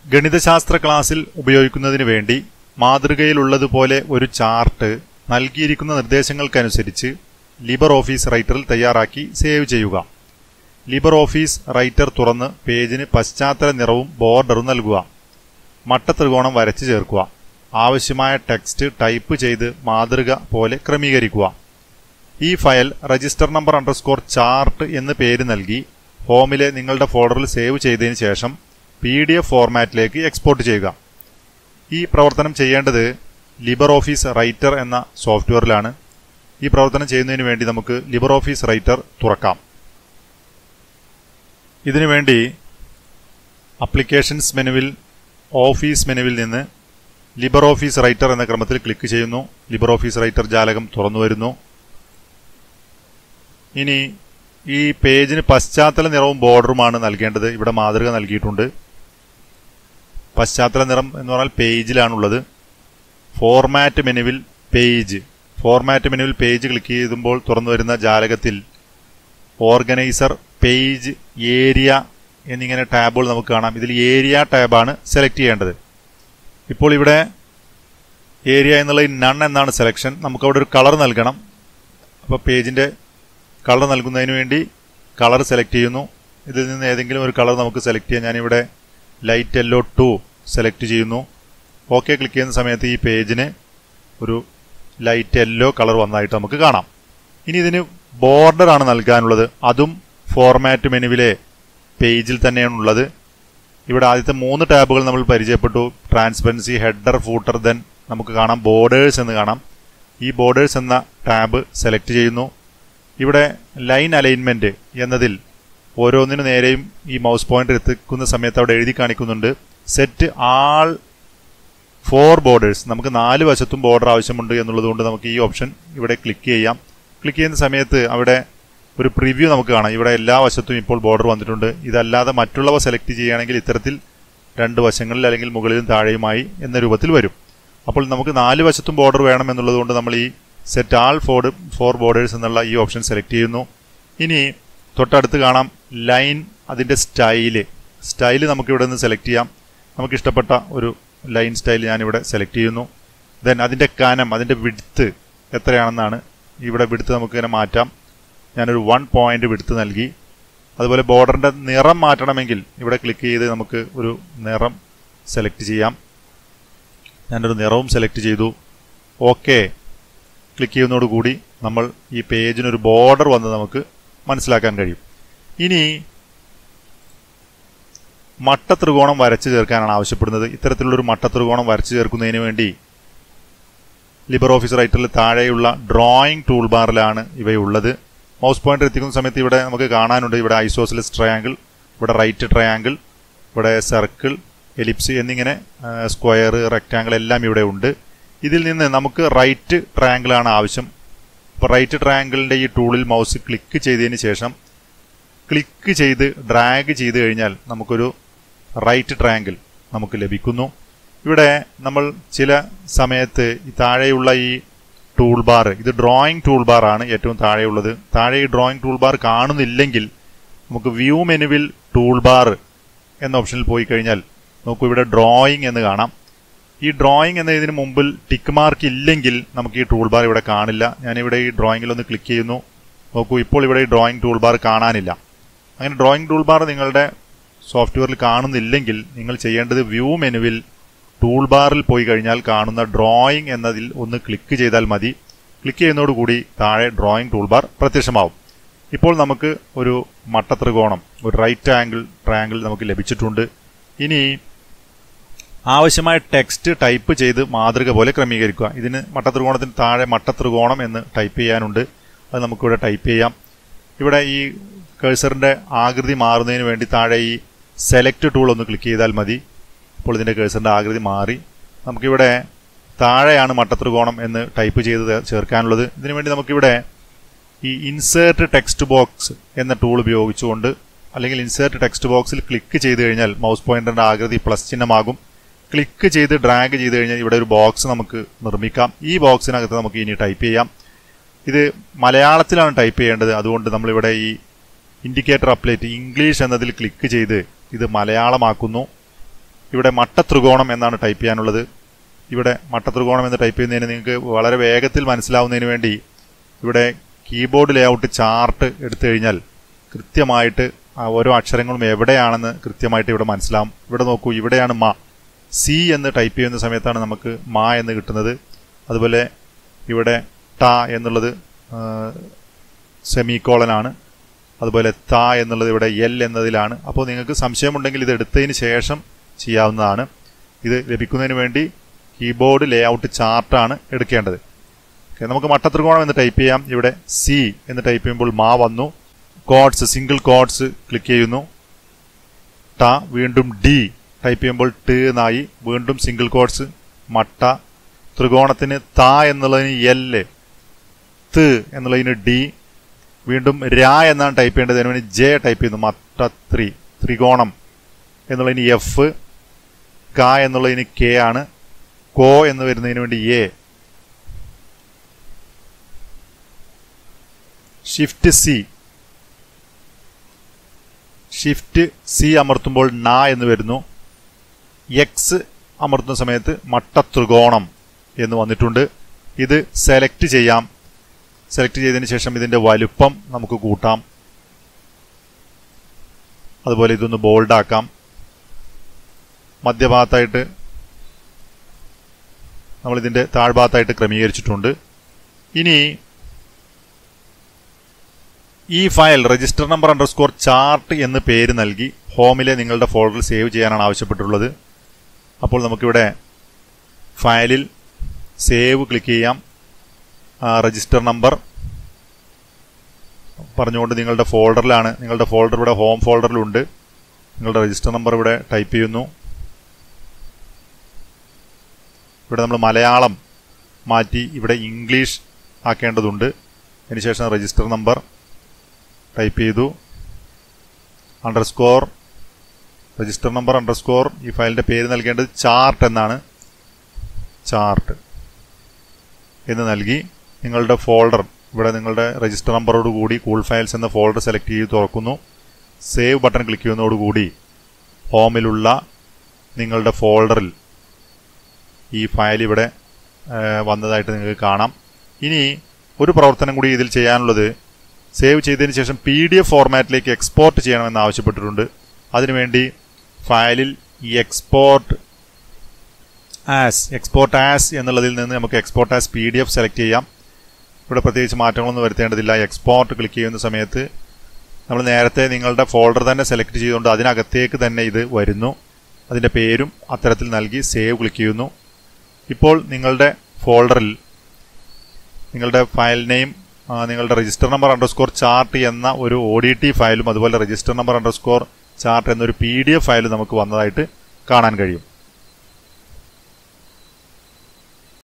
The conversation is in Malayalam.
ഗണിതശാസ്ത്ര ക്ലാസ്സിൽ ഉപയോഗിക്കുന്നതിന് വേണ്ടി മാതൃകയിലുള്ളതുപോലെ ഒരു ചാർട്ട് നൽകിയിരിക്കുന്ന നിർദ്ദേശങ്ങൾക്കനുസരിച്ച് ലിബർ ഓഫീസ് റൈറ്ററിൽ തയ്യാറാക്കി സേവ് ചെയ്യുക ലിബർ ഓഫീസ് റൈറ്റർ തുറന്ന് പേജിന് പശ്ചാത്തല നിറവും ബോർഡറും നൽകുക മട്ടത്രികോണം വരച്ചു ചേർക്കുക ആവശ്യമായ ടെക്സ്റ്റ് ടൈപ്പ് ചെയ്ത് മാതൃക പോലെ ക്രമീകരിക്കുക ഈ file register number underscore chart എന്ന് പേര് നൽകി ഹോമിലെ നിങ്ങളുടെ ഫോൾഡറിൽ സേവ് ചെയ്തതിന് ശേഷം പി ഡി എഫ് ഫോർമാറ്റിലേക്ക് എക്സ്പോർട്ട് ചെയ്യുക ഈ പ്രവർത്തനം ചെയ്യേണ്ടത് ലിബർ ഓഫീസ് റൈറ്റർ എന്ന സോഫ്റ്റ്വെയറിലാണ് ഈ പ്രവർത്തനം ചെയ്യുന്നതിന് വേണ്ടി നമുക്ക് ലിബർ ഓഫീസ് റൈറ്റർ തുറക്കാം ഇതിനുവേണ്ടി അപ്ലിക്കേഷൻസ് മെനുവിൽ ഓഫീസ് മെനുവിൽ നിന്ന് ലിബർ ഓഫീസ് റൈറ്റർ എന്ന ക്രമത്തിൽ ക്ലിക്ക് ചെയ്യുന്നു ലിബർ ഓഫീസ് റൈറ്റർ ജാലകം തുറന്നു വരുന്നു ഇനി ഈ പേജിന് പശ്ചാത്തല നിറവും ബോർഡറുമാണ് നൽകേണ്ടത് ഇവിടെ മാതൃക നൽകിയിട്ടുണ്ട് പശ്ചാത്തല നിറം എന്ന് പറഞ്ഞാൽ പേജിലാണുള്ളത് ഫോർമാറ്റ് മെനുവിൽ പേജ് ഫോർമാറ്റ് മെനുവിൽ പേജ് ക്ലിക്ക് ചെയ്യുമ്പോൾ തുറന്നു വരുന്ന ജാലകത്തിൽ ഓർഗനൈസർ പേജ് ഏരിയ എന്നിങ്ങനെ ടാബുകൾ നമുക്ക് കാണാം ഇതിൽ ഏരിയ ടാബാണ് സെലക്ട് ചെയ്യേണ്ടത് ഇപ്പോൾ ഇവിടെ ഏരിയ എന്നുള്ള നൺ എന്നാണ് സെലക്ഷൻ നമുക്ക് അവിടെ ഒരു കളർ നൽകണം അപ്പോൾ പേജിൻ്റെ കളർ നൽകുന്നതിന് വേണ്ടി കളർ സെലക്ട് ചെയ്യുന്നു ഇതിൽ നിന്ന് ഏതെങ്കിലും ഒരു കളർ നമുക്ക് സെലക്ട് ചെയ്യാം ഞാനിവിടെ ലൈറ്റ് യെല്ലോ ടു സെലക്ട് ചെയ്യുന്നു ഓക്കെ ക്ലിക്ക് ചെയ്യുന്ന സമയത്ത് ഈ പേജിന് ഒരു ലൈറ്റ് യെല്ലോ കളർ വന്നതായിട്ട് നമുക്ക് കാണാം ഇനി ഇതിന് ബോർഡറാണ് നൽകാനുള്ളത് അതും ഫോർമാറ്റ് മെനുവിലെ പേജിൽ തന്നെയാണുള്ളത് ഇവിടെ ആദ്യത്തെ മൂന്ന് ടാബുകൾ നമ്മൾ പരിചയപ്പെട്ടു ട്രാൻസ്പെറൻസി ഹെഡർ ഫൂട്ടർ ദെൻ നമുക്ക് കാണാം ബോർഡേഴ്സ് എന്ന് കാണാം ഈ ബോർഡേഴ്സ് എന്ന ടാബ് സെലക്ട് ചെയ്യുന്നു ഇവിടെ ലൈൻ അലൈൻമെന്റ് എന്നതിൽ ഓരോന്നിനു നേരെയും ഈ മൗസ് പോയിന്റർ എത്തിക്കുന്ന സമയത്ത് അവിടെ എഴുതി കാണിക്കുന്നുണ്ട് സെറ്റ് ആൾ ഫോർ ബോർഡേഴ്സ് നമുക്ക് നാല് വശത്തും ബോർഡർ ആവശ്യമുണ്ട് എന്നുള്ളത് കൊണ്ട് നമുക്ക് ഈ ഓപ്ഷൻ ഇവിടെ ക്ലിക്ക് ചെയ്യാം ക്ലിക്ക് ചെയ്യുന്ന സമയത്ത് അവിടെ ഒരു പ്രിവ്യൂ നമുക്ക് കാണാം ഇവിടെ എല്ലാ വശത്തും ഇപ്പോൾ ബോർഡർ വന്നിട്ടുണ്ട് ഇതല്ലാതെ മറ്റുള്ളവ സെലക്ട് ചെയ്യുകയാണെങ്കിൽ ഇത്തരത്തിൽ രണ്ട് വശങ്ങളിൽ അല്ലെങ്കിൽ മുകളിലും താഴെയുമായി എന്ന രൂപത്തിൽ വരും അപ്പോൾ നമുക്ക് നാല് വശത്തും ബോർഡർ വേണം എന്നുള്ളത് കൊണ്ട് നമ്മൾ ഈ set all four four borders എന്നുള്ള ഈ ഓപ്ഷൻ സെലക്ട് ചെയ്യുന്നു ഇനി തൊട്ടടുത്ത് കാണാം ലൈൻ അതിൻ്റെ സ്റ്റൈല് സ്റ്റൈല് നമുക്ക് ഇവിടെ നിന്ന് സെലക്ട് ചെയ്യാം നമുക്ക് ഇഷ്ടപ്പെട്ട ഒരു ലൈൻ സ്റ്റൈൽ ഞാനിവിടെ സെലക്ട് ചെയ്യുന്നു ദെൻ അതിൻ്റെ കനം അതിൻ്റെ വിഡ്ത്ത് എത്രയാണെന്നാണ് ഇവിടെ വിഡ്ത്ത് നമുക്ക് ഇങ്ങനെ മാറ്റാം ഞാനൊരു വൺ പോയിന്റ് വിഡ്ത്ത് നൽകി അതുപോലെ ബോർഡറിൻ്റെ നിറം മാറ്റണമെങ്കിൽ ഇവിടെ ക്ലിക്ക് ചെയ്ത് നമുക്ക് ഒരു നിറം സെലക്ട് ചെയ്യാം ഞാനൊരു നിറവും സെലക്ട് ചെയ്തു ഓക്കെ ക്ലിക്ക് ചെയ്യുന്നതോടുകൂടി നമ്മൾ ഈ പേജിനൊരു ബോർഡർ വന്ന് നമുക്ക് മനസ്സിലാക്കാൻ കഴിയും ഇനി മട്ടത്രികോണം വരച്ചു ചേർക്കാനാണ് ആവശ്യപ്പെടുന്നത് ഇത്തരത്തിലുള്ളൊരു മട്ടത്രികോണം വരച്ചു ചേർക്കുന്നതിന് വേണ്ടി ലിബർ ഓഫീസ് റൈറ്ററിൽ താഴെയുള്ള ഡ്രോയിങ് ടൂൾ ബാറിലാണ് ഇവയുള്ളത് മൗസ് പോയിന്റർ എത്തിക്കുന്ന സമയത്ത് ഇവിടെ നമുക്ക് കാണാനുണ്ട് ഇവിടെ ഐസോസിലസ് ട്രയാങ്കിൾ ഇവിടെ റൈറ്റ് ട്രയാങ്കിൾ ഇവിടെ സർക്കിൾ എലിപ്സ് എന്നിങ്ങനെ സ്ക്വയർ റെക്റ്റാങ്കിൾ എല്ലാം ഇവിടെ ഉണ്ട് ഇതിൽ നിന്ന് നമുക്ക് റൈറ്റ് ട്രയാങ്കിൾ ആണ് ആവശ്യം ഇപ്പോൾ റൈറ്റ് ട്രയാങ്കിളിൻ്റെ ഈ ടൂളിൽ മൗസ് ക്ലിക്ക് ചെയ്തതിന് ശേഷം ക്ലിക്ക് ചെയ്ത് ഡ്രാഗ് ചെയ്ത് കഴിഞ്ഞാൽ നമുക്കൊരു റൈറ്റ് ട്രയാങ്കിൾ നമുക്ക് ലഭിക്കുന്നു ഇവിടെ നമ്മൾ ചില സമയത്ത് ഈ താഴെയുള്ള ഈ ടൂൾ ബാർ ഇത് ഡ്രോയിങ് ടൂൾ ബാർ ആണ് ഏറ്റവും താഴെയുള്ളത് താഴെ ഈ ഡ്രോയിങ് ടൂൾ ബാർ കാണുന്നില്ലെങ്കിൽ നമുക്ക് വ്യൂ മെനുവിൽ ടൂൾ ബാർ എന്ന ഓപ്ഷനിൽ പോയി കഴിഞ്ഞാൽ നോക്കൂ ഇവിടെ ഡ്രോയിങ് എന്ന് കാണാം ഈ ഡ്രോയിങ് എന്നതിന് മുമ്പിൽ ടിക്ക് മാർക്ക് ഇല്ലെങ്കിൽ നമുക്ക് ഈ ടൂൾ ബാർ ഇവിടെ കാണില്ല ഞാനിവിടെ ഈ ഡ്രോയിങ്ങിൽ ഒന്ന് ക്ലിക്ക് ചെയ്യുന്നു നോക്കൂ ഇപ്പോൾ ഇവിടെ ഈ ഡ്രോയിങ് ടൂൾ ബാർ കാണാനില്ല അങ്ങനെ ഡ്രോയിങ് ടൂൾ ബാർ നിങ്ങളുടെ സോഫ്റ്റ്വെയറിൽ കാണുന്നില്ലെങ്കിൽ നിങ്ങൾ ചെയ്യേണ്ടത് വ്യൂ മെനുവിൽ ടൂൾ ബാറിൽ പോയി കഴിഞ്ഞാൽ കാണുന്ന ഡ്രോയിങ് എന്നതിൽ ഒന്ന് ക്ലിക്ക് ചെയ്താൽ മതി ക്ലിക്ക് ചെയ്യുന്നതോടുകൂടി താഴെ ഡ്രോയിങ് ടൂൾ ബാർ പ്രത്യക്ഷമാവും ഇപ്പോൾ നമുക്ക് ഒരു മട്ടത്രികോണം ഒരു റൈറ്റ് ആംഗിൾ ട്രയാങ്കിൾ നമുക്ക് ലഭിച്ചിട്ടുണ്ട് ഇനി ആവശ്യമായ ടെക്സ്റ്റ് ടൈപ്പ് ചെയ്ത് മാതൃക പോലെ ക്രമീകരിക്കുക ഇതിന് മട്ടത്രികോണത്തിന് താഴെ മട്ടത്രികോണം എന്ന് ടൈപ്പ് ചെയ്യാനുണ്ട് അത് നമുക്കിവിടെ ടൈപ്പ് ചെയ്യാം ഇവിടെ ഈ കേഴ്സറിന്റെ ആകൃതി മാറുന്നതിന് വേണ്ടി താഴെ ഈ സെലക്ട് ടൂൾ ഒന്ന് ക്ലിക്ക് ചെയ്താൽ മതി ഇപ്പോൾ ഇതിന്റെ കേഴ്സറിന്റെ ആകൃതി മാറി നമുക്കിവിടെ താഴെയാണ് മട്ടത്രികോണം എന്ന് ടൈപ്പ് ചെയ്ത് ചേർക്കാനുള്ളത് ഇതിനുവേണ്ടി നമുക്കിവിടെ ഈ ഇൻസേർട്ട് ടെക്സ്റ്റ് ബോക്സ് എന്ന ടൂൾ ഉപയോഗിച്ചുകൊണ്ട് അല്ലെങ്കിൽ ഇൻസേർട്ട് ടെക്സ്റ്റ് ബോക്സിൽ ക്ലിക്ക് ചെയ്ത് കഴിഞ്ഞാൽ മൗസ് പോയിന്ററിന്റെ ആകൃതി പ്ലസ് ചിഹ്നമാകും ക്ലിക്ക് ചെയ്ത് ഡ്രാഗ് ചെയ്ത് കഴിഞ്ഞാൽ ഇവിടെ ഒരു ബോക്സ് നമുക്ക് നിർമ്മിക്കാം ഈ ബോക്സിനകത്ത് നമുക്ക് ഇനി ടൈപ്പ് ചെയ്യാം ഇത് മലയാളത്തിലാണ് ടൈപ്പ് ചെയ്യേണ്ടത് അതുകൊണ്ട് നമ്മളിവിടെ ഈ ഇൻഡിക്കേറ്റർ അപ്ലേറ്റ് ഇംഗ്ലീഷ് എന്നതിൽ ക്ലിക്ക് ചെയ്ത് ഇത് മലയാളമാക്കുന്നു ഇവിടെ മട്ടത്രികോണം എന്നാണ് ടൈപ്പ് ചെയ്യാനുള്ളത് ഇവിടെ മട്ടത്രികോണം എന്ന് ടൈപ്പ് ചെയ്യുന്നതിന് നിങ്ങൾക്ക് വളരെ വേഗത്തിൽ മനസ്സിലാവുന്നതിന് വേണ്ടി ഇവിടെ കീബോർഡ് ലേഔട്ട് ചാർട്ട് എടുത്തു കഴിഞ്ഞാൽ കൃത്യമായിട്ട് ആ ഓരോ അക്ഷരങ്ങളും എവിടെയാണെന്ന് കൃത്യമായിട്ട് ഇവിടെ മനസ്സിലാവും ഇവിടെ നോക്കൂ ഇവിടെയാണ് മ സി എന്ന് ടൈപ്പ് ചെയ്യുന്ന സമയത്താണ് നമുക്ക് മാ എന്ന് കിട്ടുന്നത് അതുപോലെ ഇവിടെ ട എന്നുള്ളത് സെമിക്കോളനാണ് അതുപോലെ ത എന്നുള്ളത് ഇവിടെ എൽ എന്നതിലാണ് അപ്പോൾ നിങ്ങൾക്ക് സംശയമുണ്ടെങ്കിൽ ഇത് എടുത്തതിന് ശേഷം ചെയ്യാവുന്നതാണ് ഇത് ലഭിക്കുന്നതിന് വേണ്ടി കീബോർഡ് ലേഔട്ട് ചാർട്ടാണ് എടുക്കേണ്ടത് ഓക്കെ നമുക്ക് മട്ടത്രികോണം എന്ന് ടൈപ്പ് ചെയ്യാം ഇവിടെ സി എന്ന് ടൈപ്പ് ചെയ്യുമ്പോൾ മാ വന്നു കോഡ്സ് സിംഗിൾ കോഡ്സ് ക്ലിക്ക് ചെയ്യുന്നു ട വീണ്ടും ഡി ടൈപ്പ് ചെയ്യുമ്പോൾ ട് എന്നായി വീണ്ടും സിംഗിൾ കോഡ്സ് മട്ട ത്രികോണത്തിന് ത എന്നുള്ളതിന് എല് ത് എന്നുള്ളതിന് ഡി വീണ്ടും രാ എന്നാണ് ടൈപ്പ് ചെയ്യേണ്ടത് അതിന് വേണ്ടി ജെ ടൈപ്പ് ചെയ്യുന്നു മട്ട ത്രി ത്രികോണം എന്നുള്ളതിന് എഫ് ക എന്നുള്ളതിന് കെ ആണ് കോ എന്ന് വരുന്നതിന് വേണ്ടി A shift C shift C അമർത്തുമ്പോൾ ന എന്ന് വരുന്നു എക്സ് അമർത്തുന്ന സമയത്ത് മട്ടത്രികോണം എന്ന് വന്നിട്ടുണ്ട് ഇത് സെലക്ട് ചെയ്യാം സെലക്ട് ചെയ്തതിന് ശേഷം ഇതിൻ്റെ വലുപ്പം നമുക്ക് കൂട്ടാം അതുപോലെ ഇതൊന്ന് ബോൾഡാക്കാം മധ്യഭാഗത്തായിട്ട് നമ്മളിതിൻ്റെ താഴ്ഭാഗത്തായിട്ട് ക്രമീകരിച്ചിട്ടുണ്ട് ഇനി ഈ file register number underscore chart എന്ന് പേര് നൽകി ഹോമിലെ നിങ്ങളുടെ ഫോൾഡറിൽ സേവ് ചെയ്യാനാണ് ആവശ്യപ്പെട്ടിട്ടുള്ളത് അപ്പോൾ നമുക്കിവിടെ ഫയലിൽ സേവ് ക്ലിക്ക് ചെയ്യാം രജിസ്റ്റർ നമ്പർ പറഞ്ഞുകൊണ്ട് നിങ്ങളുടെ ഫോൾഡറിലാണ് നിങ്ങളുടെ ഫോൾഡർ ഇവിടെ ഹോം ഫോൾഡറിലുണ്ട് നിങ്ങളുടെ രജിസ്റ്റർ നമ്പർ ഇവിടെ ടൈപ്പ് ചെയ്യുന്നു ഇവിടെ നമ്മൾ മലയാളം മാറ്റി ഇവിടെ ഇംഗ്ലീഷ് ആക്കേണ്ടതുണ്ട് അതിനുശേഷം രജിസ്റ്റർ നമ്പർ ടൈപ്പ് ചെയ്തു അണ്ടർസ്കോർ രജിസ്റ്റർ നമ്പർ അണ്ടർസ്കോർ ഈ ഫയലിൻ്റെ പേര് നൽകേണ്ടത് ചാർട്ട് എന്നാണ് ചാർട്ട് എന്ന് നൽകി നിങ്ങളുടെ ഫോൾഡർ ഇവിടെ നിങ്ങളുടെ രജിസ്റ്റർ നമ്പറോട് കൂടി കൂൾ ഫയൽസ് എന്ന ഫോൾഡർ സെലക്ട് ചെയ്ത് തുറക്കുന്നു സേവ് ബട്ടൺ ക്ലിക്ക് ചെയ്യുന്നതോടുകൂടി ഹോമിലുള്ള നിങ്ങളുടെ ഫോൾഡറിൽ ഈ ഫയൽ ഇവിടെ വന്നതായിട്ട് നിങ്ങൾക്ക് കാണാം ഇനി ഒരു പ്രവർത്തനം കൂടി ഇതിൽ ചെയ്യാനുള്ളത് സേവ് ചെയ്തതിന് ശേഷം പി ഡി എഫ് ഫോർമാറ്റിലേക്ക് എക്സ്പോർട്ട് ചെയ്യണമെന്ന് ആവശ്യപ്പെട്ടിട്ടുണ്ട് അതിനുവേണ്ടി ഫയലിൽ ഈ എക്സ്പോർട്ട് ആസ് എക്സ്പോർട്ട് ആസ് എന്നുള്ളതിൽ നിന്ന് നമുക്ക് export as P D F select ചെയ്യാം ഇവിടെ പ്രത്യേകിച്ച് മാറ്റങ്ങളൊന്നും വരുത്തേണ്ടതില്ല എക്സ്പോർട്ട് ക്ലിക്ക് ചെയ്യുന്ന സമയത്ത് നമ്മൾ നേരത്തെ നിങ്ങളുടെ ഫോൾഡർ തന്നെ സെലക്ട് ചെയ്തുകൊണ്ട് അതിനകത്തേക്ക് തന്നെ ഇത് വരുന്നു അതിൻ്റെ പേരും അത്തരത്തിൽ നൽകി സേവ് ക്ലിക്ക് ചെയ്യുന്നു ഇപ്പോൾ നിങ്ങളുടെ ഫോൾഡറിൽ നിങ്ങളുടെ ഫയൽ നെയിം നിങ്ങളുടെ രജിസ്റ്റർ നമ്പർ അണ്ടർസ്കോർ ചാർട്ട് എന്ന ഒരു ഒ ഡി ടി ഫയലും അതുപോലെ രജിസ്റ്റർ നമ്പർ അണ്ടർസ്കോർ ചാർട്ട് എന്നൊരു പി ഡി എഫ് ഫയലും നമുക്ക് വന്നതായിട്ട് കാണാൻ കഴിയും